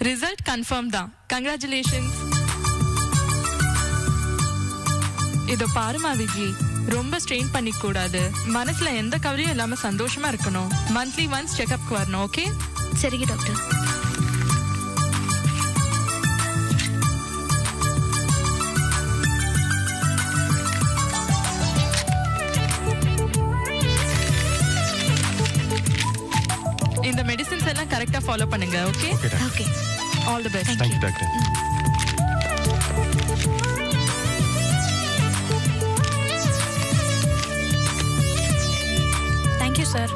Result confirm தான் congratulations இதோ பாருமா விஜி ரொம்ப ஸ்ட்ரெயின் பண்ணிக்க கூடாது மனசுல எந்த கவலையும் இல்லாம சந்தோஷமா இருக்கணும் மந்த்லி ஒன்ஸ் செக்அப்க்கு வரணும் ஓகே சரிங்க டாக்டர் இந்த மெடிசின்ஸ் எல்லாம் கரெக்டா ஃபாலோ பண்ணுங்க okay okay doctor okay all the best thank you doctor thank you sir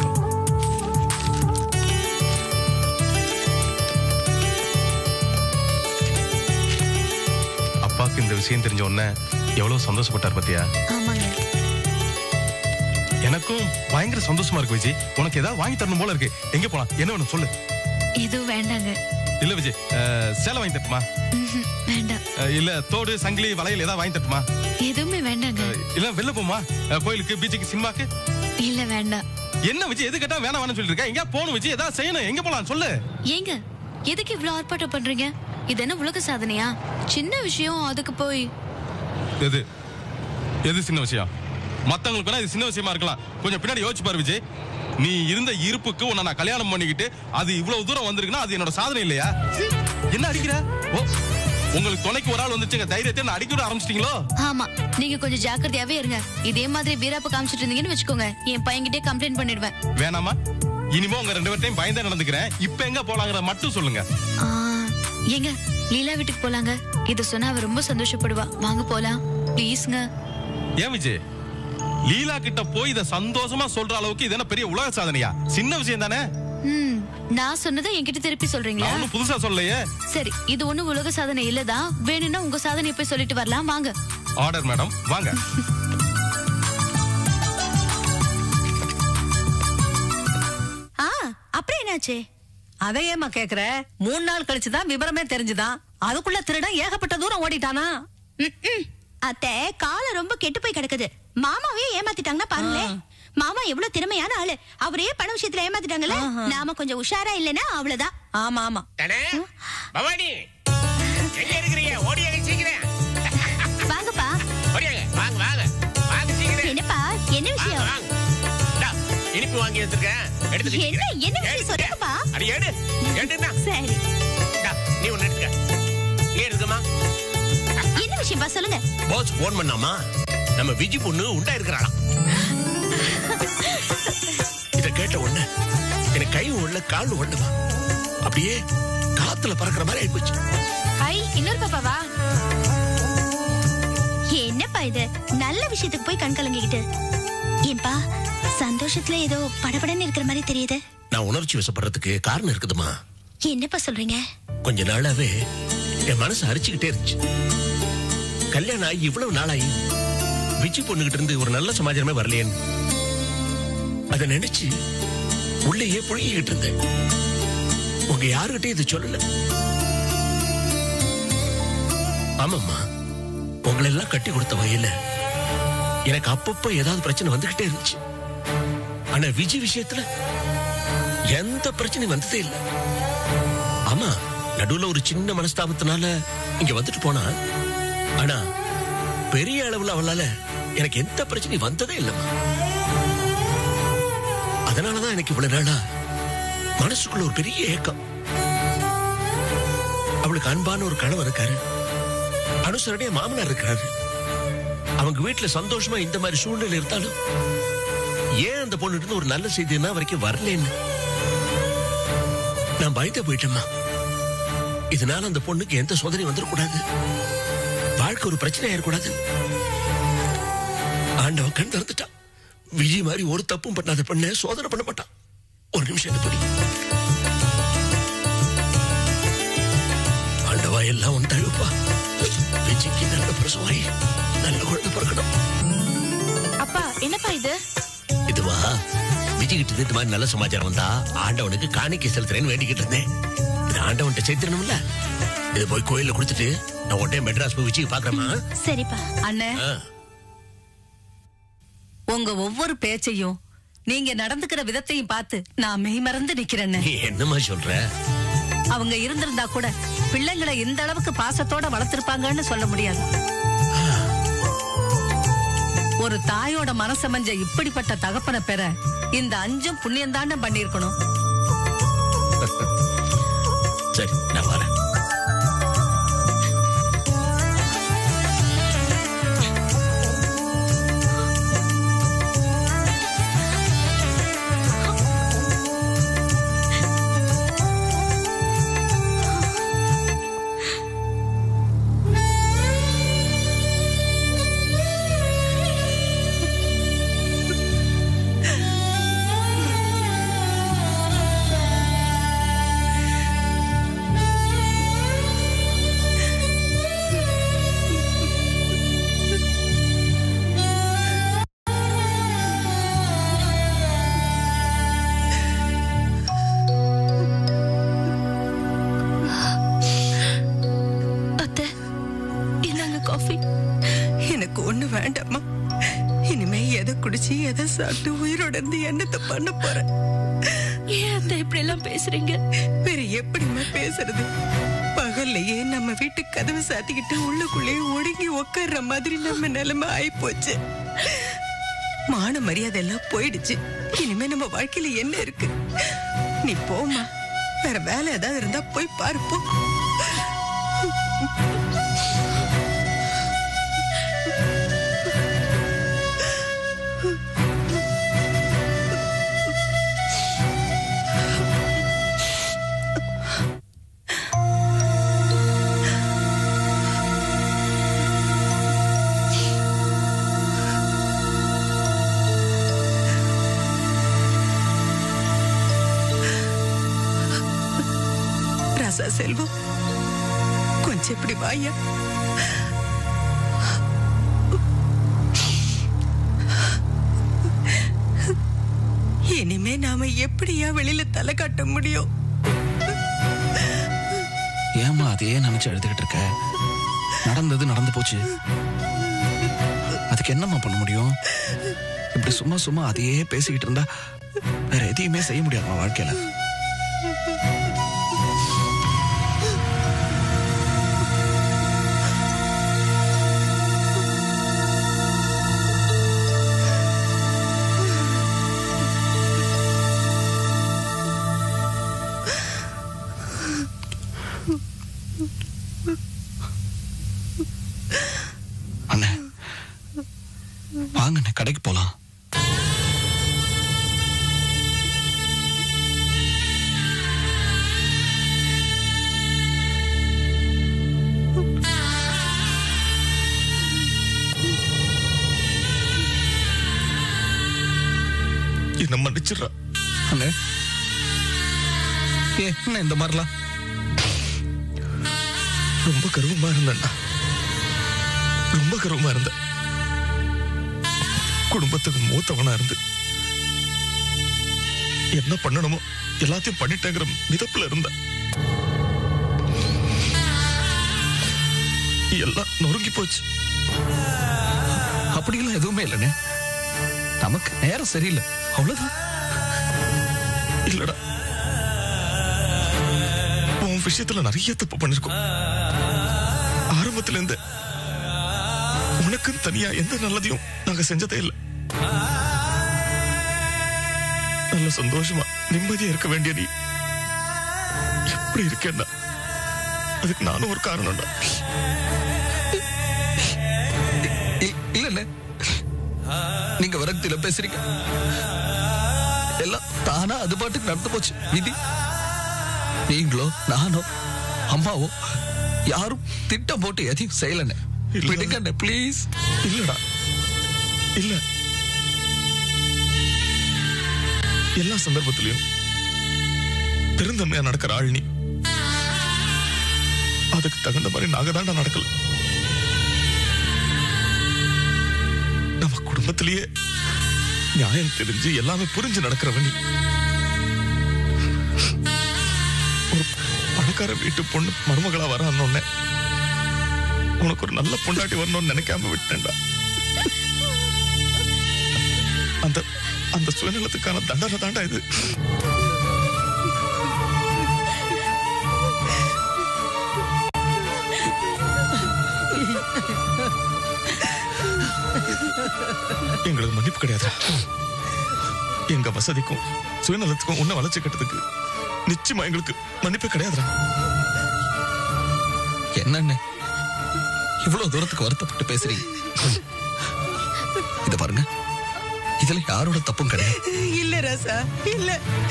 அப்பாவுக்கு இந்த விஷயம் தெரிஞ்ச உடனே எவ்வளவு சந்தோஷப்பட்டார் பத்தியா ஆமாங்க எனக்கும் பயங்கர சந்தோஷமா இருக்கு விஜய் உனக்கு ஏதாவது வாங்கி தரணும் போல இருக்கு எங்க போலாம் என்ன வேணும் சொல்லு எதுவும் வேண்டாங்க இல்ல விஜய் அஹ், சேலை வாங்கி தட்டுமா ம்ஹும், வேண்டாம் அஹ், இல்ல தோடு சங்கிலி வளையல் ஏதாவது வாங்கி தட்டுமா எதுவுமே வேண்டாங்க அஹ், இல்ல வெளில போமா அஹ், கோயிலுக்கு பீச்சுக்கு சினிமாக்கு இல்ல வேண்டாம் என்ன விஜய் எது கேட்டா வேணாம் வேணாம்னு சொல்லிட்டு இருக்க எங்க போகணும் விஜய் ஏதாவது செய்யணும் எங்க போலாம் சொல்லு ஏங்க எதுக்கு இவ்ளோ ஆர்ப்பாட்டம் பண்றீங்க இது என்ன உலக சாதனையா சின்ன விஷயம் அதுக்கு போய் எது எது சின்ன விஷயம் மத்தவங்களுக்கு வேணா இது சின்ன விஷயமா இருக்கலாம் கொஞ்சம் பின்னாடி யோசிச்சு பாரு விஜய் நீ இருந்த இருப்புக்கு உன்னை நான் கல்யாணம் பண்ணிக்கிட்டு அது இவ்வளவு தூரம் வந்திருக்குன்னா அது என்னோட சாதனை இல்லையா என்ன அடிக்கிற ஓ உங்களுக்கு துணைக்கு ஒரு ஆள் வந்துச்சுங்க தைரியத்தை நான் அடிக்க விட ஆரம்பிச்சிட்டீங்களோ ஆமா நீங்க கொஞ்சம் ஜாக்கிரதையாவே இருங்க இதே மாதிரி வீராப்ப காமிச்சிட்டு இருந்தீங்கன்னு வச்சுக்கோங்க என் பையன்கிட்டே கம்ப்ளைண்ட் பண்ணிடுவேன் வேணாமா இனிமே உங்க ரெண்டு பேர்ட்டையும் பயந்தே நடந்துக்கிறேன் இப்ப எங்க போலாங்கிற மட்டும் சொல்லுங்க ஆ, ஏங்க லீலா வீட்டுக்கு போலாங்க இத சொன்னா அவ ரொம்ப சந்தோஷப்படுவா வாங்க போலாம் ப்ளீஸ்ங்க ஏன் விஜய் லீலா கிட்ட போய் இத சந்தோஷமா சொல்ற அளவுக்கு இது என்ன பெரிய உலக சாதனையா சின்ன விஷயம் தானே ம் நான் சொன்னதை என்கிட்ட திருப்பி சொல்றீங்களா நான் ஒண்ணும் புதுசா சொல்லலையே சரி இது ஒண்ணும் உலக சாதனை இல்லதான் வேணும்னா உங்க சாதனையை போய் சொல்லிட்டு வரலாம் வாங்க ஆர்டர் மேடம் வாங்க ஆ அப்புறம் என்னாச்சு அதை ஏமா கேக்குற மூணு நாள் கழிச்சுதான் விவரமே தெரிஞ்சுதான் அதுக்குள்ள திருடன் ஏகப்பட்ட தூரம் ஓடிட்டானா அத்தை காலம் ரொம்ப கெட்டு போய் கிடக்குது மாமாவே ஏமாத்திட்டாங்கன்னா பாருங்களேன் மாமா எவ்வளவு திறமையான ஆளு அவரே பண விஷயத்துல ஏமாத்திட்டாங்கல்ல நாம கொஞ்சம் உஷாரா இல்லைன்னா அவ்வளவுதான் ஆமா ஆமா தானே பவானி எங்க இருக்கிறீங்க ஓடியாங்க சீக்கிரம் வாங்கப்பா ஓடியாங்க வாங்க வாங்க வாங்க சீக்கிரம் என்னப்பா என்ன வாங்க விஷயம் வாங்க இந்தா, இனிப்பு வாங்கி வச்சிருக்கேன் எடுத்து என்ன என்ன விஷயம் சொல்லுங்கப்பா அடி எடு எடுனா சரி நீ ஒண்ணு எடுத்துக்க நீ எடுக்கமா என்ன விஷயம்ப்பா சொல்லுங்க பாஸ் போன் பண்ணாமா நம்ம விஜி பொண்ணு உண்டா இருக்கிறாளாம் இத கேட்ட உடனே எனக்கு கை ஒண்ணு கால் ஒண்ணுமா அப்படியே காத்துல பறக்கிற மாதிரி ஆயிப்போச்சு ஐ இன்னொரு பாப்பாவா என்னப்பா இது நல்ல விஷயத்துக்கு போய் கண் கலங்கிக்கிட்டு ஏன்பா சந்தோஷத்துல ஏதோ படபடன்னு இருக்கிற மாதிரி தெரியுது நான் உணர்ச்சி வசப்படுறதுக்கு காரணம் இருக்குதுமா என்னப்பா சொல்றீங்க கொஞ்ச நாளாவே என் மனசு அரிச்சுக்கிட்டே இருந்துச்சு கல்யாணம் ஆகி இவ்வளவு நாளாயி விஜி பொண்ணுகிட்ட இருந்து ஒரு நல்ல சமாச்சாரமே வரலையேன்னு அதை நினைச்சு உள்ளேயே புழுகிக்கிட்டு இருந்தேன் உங்க யாருகிட்டயும் இது சொல்லல ஆமாம்மா உங்களை எல்லாம் கட்டி கொடுத்த வகையில எனக்கு அப்பப்ப ஏதாவது பிரச்சனை வந்துகிட்டே இருந்துச்சு ஆனா விஜி விஷயத்துல எந்த பிரச்சனையும் வந்ததே இல்லை ஆமா நடுவுல ஒரு சின்ன மனஸ்தாபத்தினால இங்க வந்துட்டு போனா ஆனா பெரிய அளவுல அவளால எனக்கு எந்த பிரச்சனையும் வந்ததே இல்லம்மா அதனாலதான் எனக்கு இவ்வளவு நாளா மனசுக்குள்ள ஒரு பெரிய ஏக்கம் அவளுக்கு அன்பான ஒரு கணவர் இருக்காரு அனுசரணையா மாமனார் இருக்காரு அவங்க வீட்டுல சந்தோஷமா இந்த மாதிரி சூழ்நிலை இருந்தாலும் ஏன் அந்த பொண்ணு இருந்து ஒரு நல்ல செய்தி என்ன வரைக்கும் வரலன்னு நான் பயந்து போயிட்டேம்மா இதனால அந்த பொண்ணுக்கு எந்த சோதனையும் வந்துடக்கூடாது வாழ்க்கை ஒரு பிரச்சனை ஆயிடக்கூடாது ஆண்டவன் கண் திறந்துட்டான் விஜய் மாதிரி ஒரு தப்பும் பண்ணாத பொண்ணை சோதனை பண்ண மாட்டான் ஒரு நிமிஷம் இந்த படி ஆண்டவா எல்லாம் உன் தழுப்பா விஜய்க்கு நல்ல பிரசவாயி நல்ல குழந்தை பிறக்கணும் அப்பா என்னப்பா இது இதுவா விஜய் கிட்ட இருந்து இந்த மாதிரி நல்ல சமாச்சாரம் வந்தா ஆண்டவனுக்கு காணிக்கை செலுத்துறேன்னு வேண்டிக்கிட்டு இருந்தேன் இது ஆண்டவன்கிட்ட சேர்த்துடணும்ல இது போய் கோயில்ல கொடுத்துட்டு நான் உடனே மெட்ராஸ் போய் விஜய் பாக்குறேமா சரிப்பா அண்ணே ஆ. உங்க ஒவ்வொரு பேச்சையும் நீங்க நடந்துக்கிற விதத்தையும் பார்த்து நான் மெய் மறந்து நிக்கிறேன்னு நீ என்னம்மா சொல்ற அவங்க இருந்திருந்தா கூட பிள்ளைங்களை இந்த அளவுக்கு பாசத்தோட வளர்த்திருப்பாங்கன்னு சொல்ல முடியாது ஒரு தாயோட மனசமஞ்ச இப்படிப்பட்ட தகப்பனை பெற இந்த அஞ்சும் புண்ணியம் தானே பண்ணிருக்கணும் சரி நான் வரேன் அத்தை இந்தாங்க காஃபி எனக்கு ஒண்ணு வேண்டாம்மா இனிமே எதை குடிச்சு எதை சாப்பிட்டு உயிரோட இருந்து என்னத்த பண்ண போறேன் ஏன் அத்தை இப்படி எல்லாம் பேசுறீங்க வேற எப்படிம்மா பேசுறது பகல்லையே நம்ம வீட்டு கதவை சாத்திக்கிட்டு உள்ளுக்குள்ளேயே ஒடுங்கி உட்கார்ற மாதிரி நம்ம நிலைமை ஆயிப்போச்சு மான மரியாதை எல்லாம் போயிடுச்சு இனிமே நம்ம வாழ்க்கையில என்ன இருக்கு நீ போம்மா வேற வேலை ஏதாவது இருந்தா போய் பாரு போ ராசா செல்வம் கொஞ்சம் இப்படி வாயா இனிமே நாம எப்படியா வெளியில தலை காட்ட முடியும் ஏமா அதையே நினைச்சு எழுதுகிட்டு இருக்க நடந்தது நடந்து போச்சு அதுக்கு என்னம்மா பண்ண முடியும் இப்படி சும்மா சும்மா அதையே பேசிக்கிட்டு இருந்தா வேற எதையுமே செய்ய முடியாதுமா வாழ்க்கையில அண்ணே வாங்கண்ணே கடைக்கு போலாம் என்ன மன்னிச்சிடுறா அண்ணே ஏ என்ன இந்த மாதிரிலாம் ரொம்ப கர்வமா இருந்தேன்டா ரொம்ப கர்வமா இருந்தேன் குடும்பத்துக்கு மூத்தவனா இருந்து என்ன பண்ணணுமோ எல்லாத்தையும் பண்ணிட்டேங்கிற மிதப்புல இருந்தேன் எல்லாம் நொறுங்கி போச்சு அப்படியெல்லாம் எதுவுமே இல்லைண்ணே நமக்கு நேரம் சரியில்லை அவ்வளவுதான் இல்லடா உன் விஷயத்துல நிறைய தப்பு பண்ணிருக்கோம் ஆரம்பத்துல இருந்து உனக்குன்னு தனியா எந்த நல்லதையும் நாங்க செஞ்சதே இல்லை நல்ல சந்தோஷமா நிம்மதியா இருக்க வேண்டிய நீ எப்படி இருக்கேன்னா அதுக்கு நானும் ஒரு காரணம்டா இ- இல்லண்ணே நீங்க விரக்தியில பேசுறீங்க எல்லாம் தானா அது பாட்டுக்கு நடந்து போச்சு விதி நீங்களோ நானோ அம்மாவோ யாரும் திட்டம் போட்டு எதையும் செய்யலண்ணே இல்ல. விடுங்கண்ணே ப்ளீஸ் இல்லடா இல்ல எல்லா சந்தர்ப்பத்திலையும் பெருந்தன்மையா நடக்கிற ஆள் நீ அதுக்கு தகுந்த மாதிரி நாங்க தாண்டா நடக்கல நம்ம குடும்பத்திலேயே நியாயம் தெரிஞ்சு எல்லாமே புரிஞ்சு நடக்கிறவன் நீ ஒரு பணக்கார வீட்டு பொண்ணு மருமகளா வரான்னு உனக்கு ஒரு நல்ல பொண்டாட்டி வரணும்னு நினைக்காம விட்டேன்டா அந்த அந்த சுயநலத்துக்கான தண்டனை தாண்டா இது எங்க வசதிக்கும் சுயநலத்துக்கும் உன்னை வளர்ச்சிக்கிட்டதுக்கு நிச்சயமா எங்களுக்கு மன்னிப்பே கிடையாதுடா என்னண்ணே இவ்வளவு தூரத்துக்கு வருத்தப்பட்டு பேசுறீங்க இத பாருங்க இதுல யாரோட தப்பும் கிடையாது இல்ல ராசா இல்ல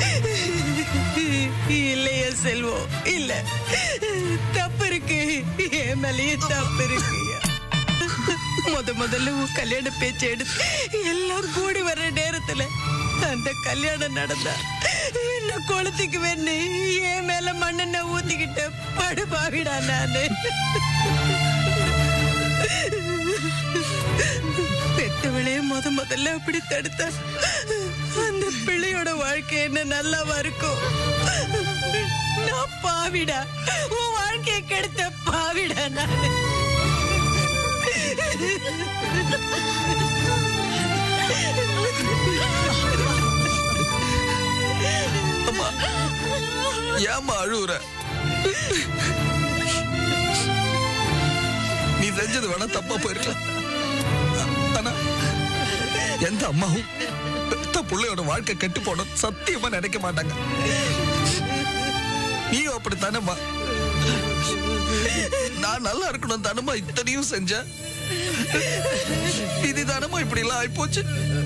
இல்லையா செல்வம் இல்ல தப்பு இருக்கு என் மேலயே தப்பு இருக்கு முத முதல்ல உன் கல்யாண பேச்சு எடுத்து எல்லாம் கூடி வர்ற நேரத்துல அந்த கல்யாணம் நடந்தா என்ன குளத்துக்கு வேணு என் மேல மண்ணெண்ண ஊத்திக்கிட்ட படுபாவிடா நானு பெத்தவளே முத முதல்ல அப்படி தடுத்தா அந்த பிள்ளையோட வாழ்க்கை என்ன நல்லாவா இருக்கும் நான் பாவிடா உன் வாழ்க்கையை கெடுத்த பாவிடா நானு அம்மா ஏம்மா அழுவுற நீ செஞ்சது வேணா தப்பா போயிருக்கலாம் ஆனா எந்த அம்மாவும் பெத்த பிள்ளையோட வாழ்க்கை கெட்டு போன சத்தியமா நினைக்க மாட்டாங்க நீயும் அப்படித்தானேம்மா நான் நல்லா இருக்கணும் தானம்மா இத்தனையும் செஞ்சேன் இதுதானம்மா இப்படி எல்லாம் ஆயிப்போச்சு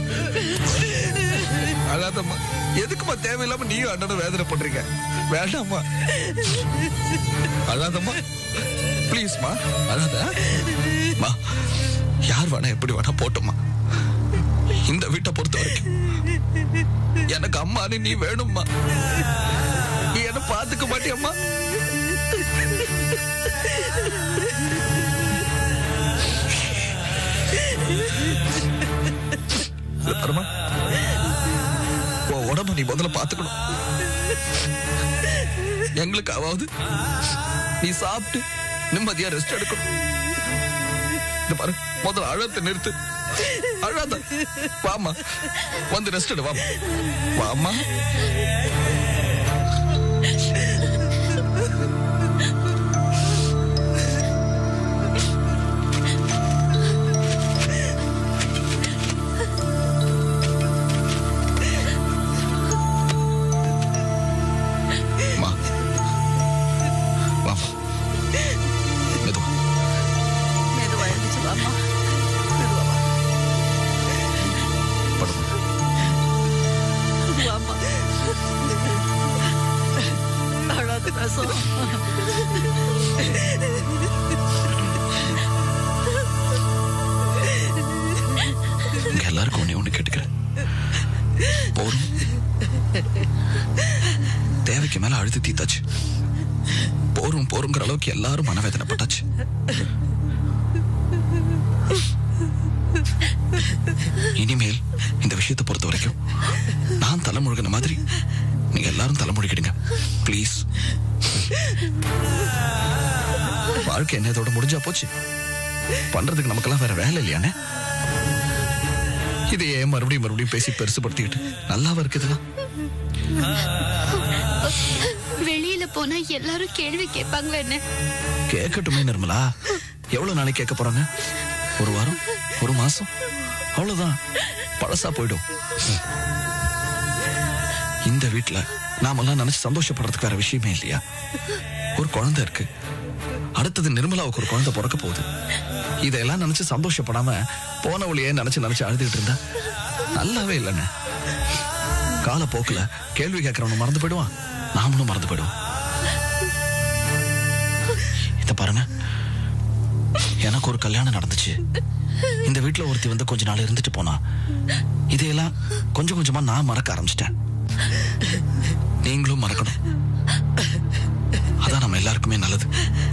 அழாதம்மா எதுக்குமா தேவையில்லாம நீயும் அண்ணனும் வேதனை பண்றீங்க வேண்டாம்மா அழாதம்மா ப்ளீஸ்மா அழாத மா யார் வேணா எப்படி வேணா போட்டோம்மா இந்த வீட்டை பொறுத்த வரைக்கும் எனக்கு அம்மானு நீ வேணும்மா நீ என்ன பாத்துக்க மாட்டியம்மா இது பாரும்மா, உன் உடம்ப நீ முதல்ல பாத்துக்கணும் எங்களுக்காவது நீ சாப்பிட்டு நிம்மதியா ரெஸ்ட் எடுக்கணும் இது பாரு முதல்ல அழத்தை நிறுத்து அழாத வாமா வந்து ரெஸ்ட் எடு வாமா வாமா அம்மா. வாமா மெதுவா மெதுவா எழுந்துச்சு வாம்மா மெதுவா வா. படுமா வாம்மா அழாத ரசம் உங்க எல்லாருக்கும் ஒண்ணே ஒண்ணு கேட்டுக்கிறேன் போதும் தேவைக்கு மேல அழுது தீத்தாச்சு போரும் போருங்கிற அளவுக்கு எல்லாரும் மனவேதனைப்பட்டாச்சு இனிமேல் இந்த விஷயத்தை பொறுத்த வரைக்கும் நான் தலைமுழுகின மாதிரி நீங்க எல்லாரும் தலைமுழுகிடுங்க ப்ளீஸ் வாழ்க்கை என்ன இதோட முடிஞ்சா போச்சு பண்றதுக்கு நமக்கெல்லாம் வேற வேலை இல்லையானே இதை ஏன் மறுபடியும் மறுபடியும் பேசி பெருசுபடுத்திக்கிட்டு நல்லாவா இருக்குதுதான் வெளியில போனா எல்லாரும் கேள்வி கேட்பாங்களா என்ன கேட்கட்டுமே நிர்மலா எவ்வளவு நாளைக்கு கேட்க போறாங்க ஒரு வாரம் ஒரு மாசம் அவ்வளவுதான் பழசா போயிடும் இந்த வீட்டுல நாமெல்லாம் நினைச்சு சந்தோஷப்படுறதுக்கு வேற விஷயமே இல்லையா ஒரு குழந்தை இருக்கு அடுத்தது நிர்மலாவுக்கு ஒரு குழந்தை பிறக்க போகுது இதெல்லாம் நினைச்சு சந்தோஷப்படாம போன வழியே நினைச்சு நினைச்சு அழுதுகிட்டு இருந்தா நல்லாவே இல்லைண்ணே காலப்போக்குல கேள்வி கேட்கறவன மறந்து போயிடுவான் நாமளும் மறந்து போயிடுவோம் இத பாருங்க எனக்கு ஒரு கல்யாணம் நடந்துச்சு இந்த வீட்ல ஒருத்தி வந்து கொஞ்ச நாள் இருந்துட்டு போனா இதையெல்லாம் கொஞ்சம் கொஞ்சமா நான் மறக்க ஆரம்பிச்சிட்டேன் நீங்களும் மறக்கணும் அதான் நம்ம எல்லாருக்குமே நல்லது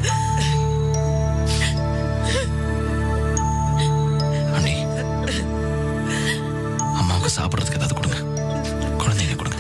அண்ணி அம்மாவுக்கு சாப்பிடுறதுக்கு ஏதாவது கொடுங்க குழந்தைங்க கொடுங்க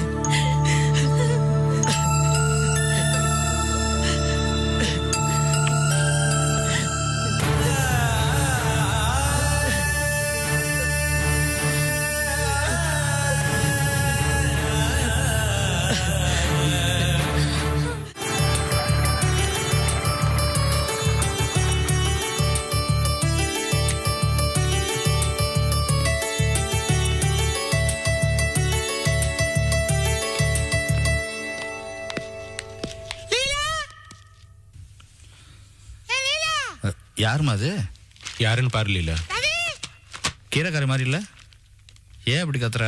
யாரும்மா அது யாருன்னு பாருல கீரைக்காரி மாதிரி இல்ல ஏன் அப்படி கத்துறா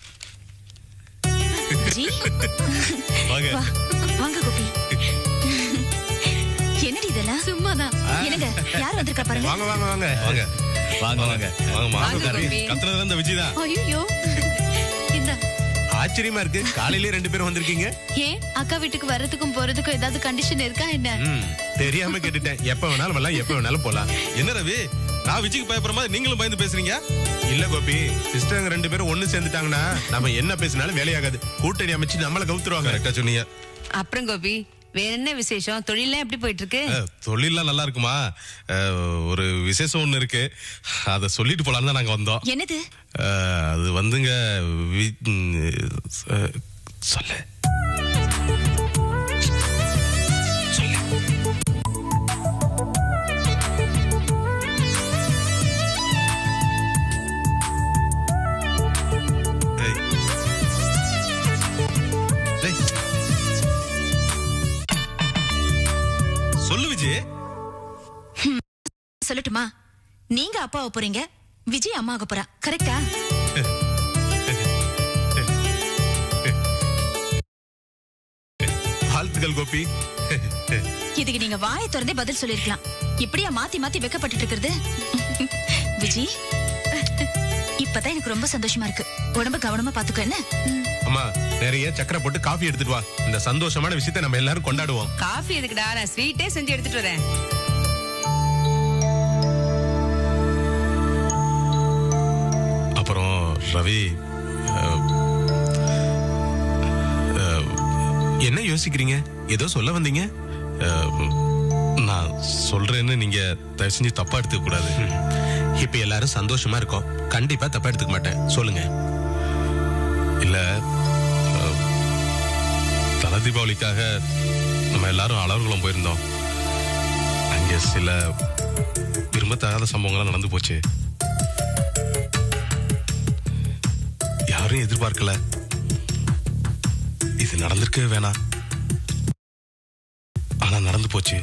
ஜி வாங்க வா வாங்க கோபி என்னடி இதெல்லாம் சும்மாதான் என்னங்க யார் வந்திருக்கா பாருங்க வாங்க வாங்க வாங்க வாங்க வாங்க வாங்க வாங்கம்மா வாங்க, கோபி. கத்துனது இந்த விஜய் தான் ஐயோ இந்த ஆச்சரியமா இருக்கு காலையிலே ரெண்டு பேரும் வந்திருக்கீங்க ஏன் அக்கா வீட்டுக்கு வர்றதுக்கும் போறதுக்கும் ஏதாவது கண்டிஷன் இருக்கா என்ன ம், தெரியாம கேட்டுட்டேன் எப்ப வேணாலும் வரலாம் எப்ப வேணாலும் போலாம் என்ன ரவி நான் விஜய்க்கு பயப்படுற மாதிரி நீங்களும் பயந்து பேசுறீங்க இல்ல கோபி சிஸ்டருங்க ரெண்டு பேரும் ஒண்ணு சேர்ந்துட்டாங்கன்னா நம்ம என்ன பேசினாலும் வேலையாகாது கூட்டணி அமைச்சு நம்மள கவுத்துருவாங்க கரெக்டா சொன்னீங்க அப்புறம் கோபி வேற என்ன விசேஷம் தொழிலாம் எப்படி போயிட்டு இருக்கு அஹ், தொழில்லாம் நல்லா இருக்குமா அஹ், ஒரு விசேஷம் ஒண்ணு இருக்கு அதை சொல்லிட்டு போலான்னு தான் நாங்க வந்தோம் என்னது அஹ், அது வந்துங்க வி- ம், அஹ், சொல்லு சொல்லு. ஏய். டேய். சொல்லு விஜய் சொல்லட்டுமா நீங்க அப்பாவை போறீங்க விஜய் அம்மா ஆக போறா கரெக்டா வாழ்த்துக்கள் கோபி இதுக்கு நீங்க வாயை திறந்தே பதில் சொல்லிருக்கலாம் இப்படியா மாத்தி மாத்தி வெக்கப்பட்டு இருக்கிறது விஜி இப்பதான் எனக்கு ரொம்ப சந்தோஷமா இருக்கு உடம்ப கவனமா பாத்துக்கோ என்ன அம்மா நிறைய சக்கரை போட்டு காஃபி எடுத்துட்டு வா இந்த சந்தோஷமான விஷயத்தை நம்ம எல்லாரும் கொண்டாடுவோம் காஃபி எதுக்குடா நான் ஸ்வீட்டே செஞ்சு எடுத்துட்டு வரேன் அப்புறம் ரவி அஹ், அஹ், என்ன யோசிக்கிறீங்க ஏதோ சொல்ல வந்தீங்க அஹ், நான் சொல்றேன்னு நீங்க தயவு செஞ்சு தப்பா எடுத்துக்க கூடாது இப்ப எல்லாரும் சந்தோஷமா இருக்கோம் கண்டிப்பா தப்பா எடுத்துக்க மாட்டேன் சொல்லுங்க இல்ல அஹ், தல தீபாவளிக்காக நம்ம எல்லாரும் அலவர்களும் போயிருந்தோம் அங்க சில விரும்பத்தகாத சம்பவங்கள்லாம் நடந்து போச்சு யாரும் எதிர்பார்க்கல இது நடந்திருக்கவே வேணாம் ஆனா நடந்து போச்சு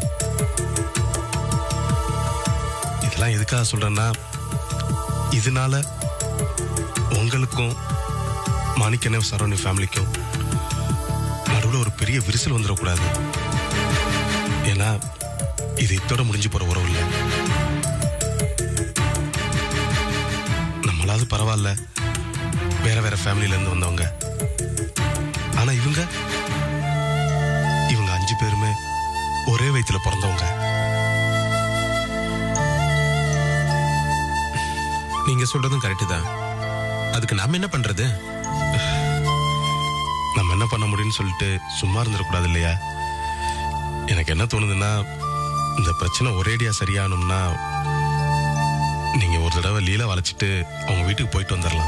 இதெல்லாம் எதுக்காக சொல்றேன்னா இதனால உங்களுக்கும் மாணிக்கனே சரவணி ஃபேமிலிக்கும் நடுவில் ஒரு பெரிய விரிசல் வந்துடக்கூடாது ஏன்னா இது இத்தோட முடிஞ்சு போற உறவு இல்லை நம்மளாவது பரவாயில்ல வேற வேற ஃபேமிலில இருந்து வந்தவங்க ஆனா இவங்க இவங்க அஞ்சு பேருமே ஒரே வயித்துல பிறந்தவங்க நீங்க சொல்றதும் கரெக்ட் தான் அதுக்கு நாம என்ன பண்றது நம்ம என்ன பண்ண முடியும்னு சொல்லிட்டு சும்மா இருந்துடக்கூடாது இல்லையா எனக்கு என்ன தோணுதுன்னா இந்த பிரச்சனை ஒரேடியா சரியாகணும்னா நீங்க ஒரு தடவை லீலா வளைச்சிட்டு அவங்க வீட்டுக்கு போயிட்டு வந்துடலாம்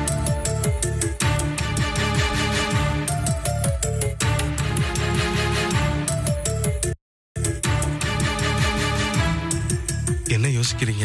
என்ன யோசிக்கிறீங்க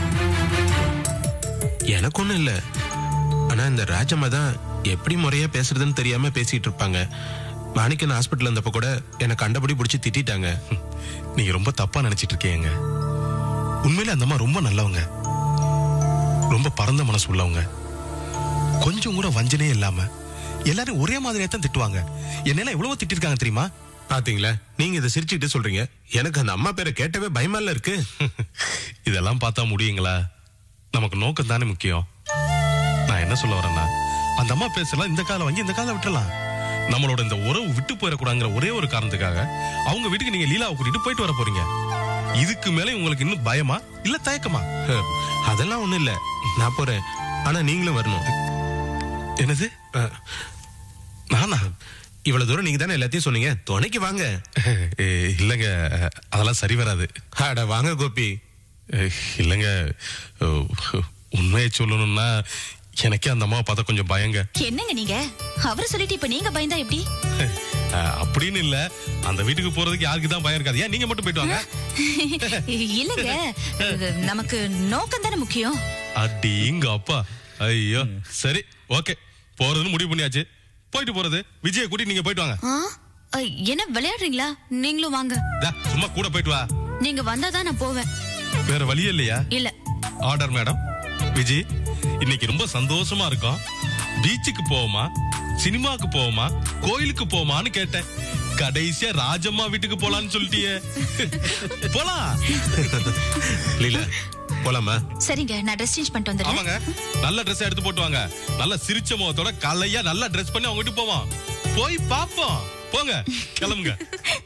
எனக்கு ஒண்ணும் இல்ல ஆனா இந்த ராஜம்மா தான் எப்படி முறையா பேசுறதுன்னு தெரியாம பேசிட்டு இருப்பாங்க மாணிக்கன் ஹாஸ்பிட்டல் இருந்தப்ப கூட என்னை கண்டபடி பிடிச்சி திட்டிட்டாங்க நீங்க ரொம்ப தப்பா நினைச்சிட்டு இருக்கீங்க உண்மையிலே அந்த அம்மா ரொம்ப நல்லவங்க ரொம்ப பரந்த மனசு உள்ளவங்க கொஞ்சம் கூட வஞ்சனையே இல்லாம எல்லாரும் ஒரே மாதிரியா தான் திட்டுவாங்க என்னெல்லாம் எவ்வளவு திட்டிருக்காங்க தெரியுமா பாத்தீங்களா நீங்க இதை சிரிச்சுக்கிட்டு சொல்றீங்க எனக்கு அந்த அம்மா பேரை கேட்டவே பயமா இல்ல இருக்கு இதெல்லாம் பார்த்தா முடியுங்களா நமக்கு நோக்கம் தானே முக்கியம் நான் என்ன சொல்ல வரேன்னா அந்த அம்மா பேசலாம் இந்த காலம் வாங்கி இந்த காலம் விட்டுறலாம் நம்மளோட இந்த உறவு விட்டு போயிடக்கூடாங்கிற ஒரே ஒரு காரணத்துக்காக அவங்க வீட்டுக்கு நீங்க லீலாவை கூட்டிட்டு போயிட்டு வர போறீங்க இதுக்கு மேல உங்களுக்கு இன்னும் பயமா இல்ல தயக்கமா அதெல்லாம் ஒண்ணும் இல்ல நான் போறேன் ஆனா நீங்களும் வரணும் என்னது நானா இவ்வளவு தூரம் நீங்க தானே எல்லாத்தையும் சொன்னீங்க துணைக்கு வாங்க ஏ, இல்லைங்க அதெல்லாம் சரி வராது அட வாங்க கோபி ஏ, இல்லைங்க ஓ, உண்மையை சொல்லணும்னா எனக்கே அந்த அம்மாவை பார்த்தா கொஞ்சம் பயங்க என்னங்க நீங்க அவரை சொல்லிட்டு இப்ப நீங்க பயந்தா எப்படி அஹ், அப்படின்னு இல்ல அந்த வீட்டுக்கு போறதுக்கு யாருக்கு தான் பயம் இருக்காது ஏன் நீங்க மட்டும் போயிட்டு வாங்க இல்லங்க இது நமக்கு நோக்கம் தானே முக்கியம் அடிங்க அப்பா ஐயோ சரி ஓகே போறதுன்னு முடிவு பண்ணியாச்சு போயிட்டு போறது விஜய கூட்டி நீங்க போயிட்டு வாங்க ஆ? அ, என்ன விளையாடுறீங்களா நீங்களும் வாங்க டா, சும்மா கூட போயிட்டு வா நீங்க வந்தாதான் நான் போவேன் வேற வழியே இல்லையா இல்ல ஆர்டர் மேடம் விஜி இன்னைக்கு ரொம்ப சந்தோஷமா இருக்கோம் பீச்சுக்கு போவோமா சினிமாக்கு போவோமா கோயிலுக்கு போவோமான்னு கேட்டேன் கடைசியா ராஜம்மா வீட்டுக்கு போலான்னு சொல்லிட்டியே போலாம் லீலா போலாமா சரிங்க நான் ட்ரெஸ் சேஞ்ச் பண்ணிட்டு வந்துடுறேன் ஆமாங்க நல்ல ட்ரெஸ் எடுத்து போட்டு வாங்க நல்ல சிரிச்ச முகத்தோட கலையா நல்லா ட்ரெஸ் பண்ணி அவங்க வீட்டுக்கு போவோம் போய் பாப்போம் போங்க கிளம்புங்க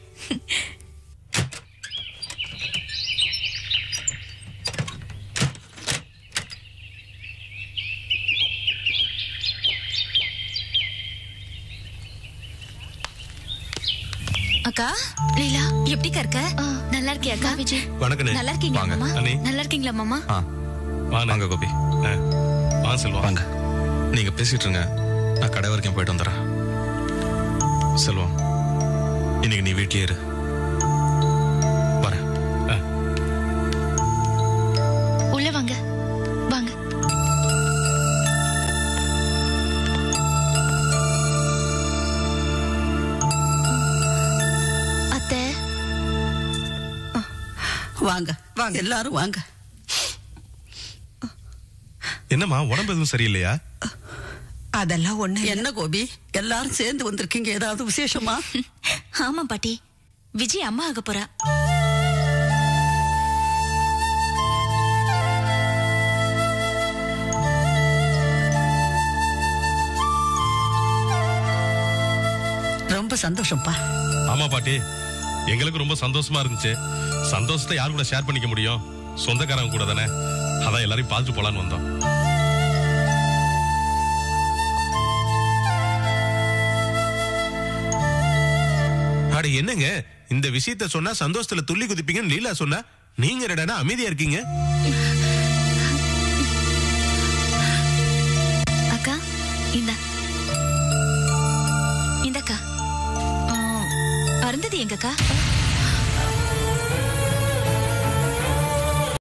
அக்கா லீலா எப்படிக்கா இருக்க நல்லா இருக்கியா அக்கா விஜய் வணக்கண்ணே. நல்லா இருக்கீங்களா வாங்க. மாமா அண்ணே. நல்லா இருக்கீங்களா மாமா ஆ வாங்க கோபி வா செல்வம் வாங்க நீங்க பேசிட்டு இருங்க நான் கடை வரைக்கும் போயிட்டு வந்துடுறேன் செல்வம் இன்னைக்கு நீ வீட்லயே இரு வரேன் உள்ள வாங்க வாங்க அத்தை வாங்க வாங்க எல்லாரும் வாங்க என்னம்மா உடம்பு எதுவும் சரியில்லையா அதெல்லாம் ஒண்ணு என்ன கோபி எல்லாரும் சேர்ந்து வந்திருக்கீங்க ஏதாவது விசேஷமா ஆமா பாட்டி விஜய் அம்மா ஆக போறா ரொம்ப சந்தோஷம்ப்பா ஆமா பாட்டி எங்களுக்கு ரொம்ப சந்தோஷமா இருந்துச்சு சந்தோஷத்தை யார் கூட ஷேர் பண்ணிக்க முடியும் சொந்தக்காரங்க கூட தானே அதான் எல்லாரையும் பார்த்துட்டு போலான்னு வந்தோம் அட என்னங்க இந்த விஷயத்த சொன்னா சந்தோஷத்துல துள்ளி குதிப்பீங்கன்னு லீலா சொன்னா நீங்க என்னடா அமைதியா இருக்கீங்க அக்கா இந்த இந்தக்கா ஆ, அருந்ததி எங்கக்கா